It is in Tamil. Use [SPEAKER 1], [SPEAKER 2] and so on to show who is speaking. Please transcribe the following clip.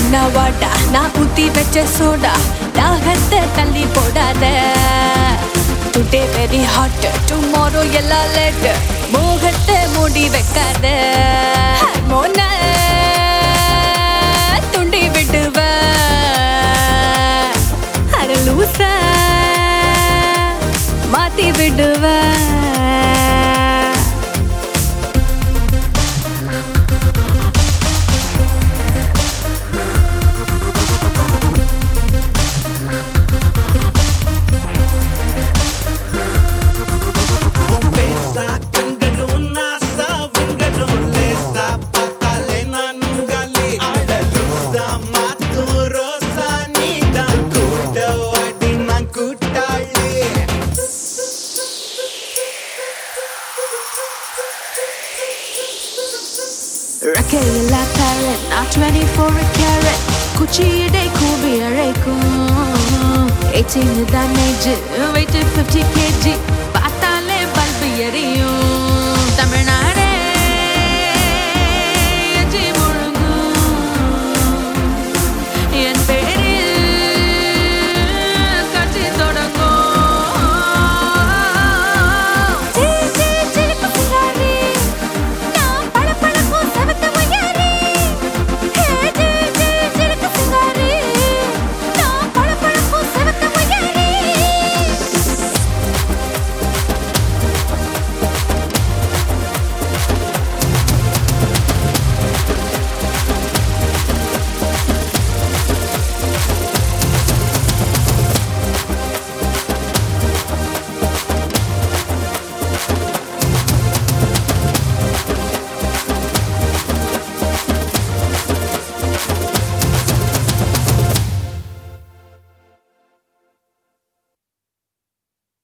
[SPEAKER 1] ஒன்னா வாடா நான் ஊத்தி வச்ச சோடா தாகத்தை தள்ளி போடாத டுடே வெரி ஹாட் டுமாரோ எல்லாம் லேட் மோகத்தை மூடி வைக்காத மோன துண்டி விடுவ அட லூசா மாத்தி விடுவ
[SPEAKER 2] பேசா கண்களும் நாசா உங்களும் லேசா பார்த்தாலே நான் உங்களே அழலுசா மாத்து ரோசா நீதான் கூட வாடி நான் கூட்டாளி
[SPEAKER 1] റക്കയില്ല parrot not 24 a carat കുച്ചിയുടെ കൂവി അഴയ്ക്കും 18 damage weight 50 kg பார்த்தாலே பல்பு எரியும் தமிழ்நாடு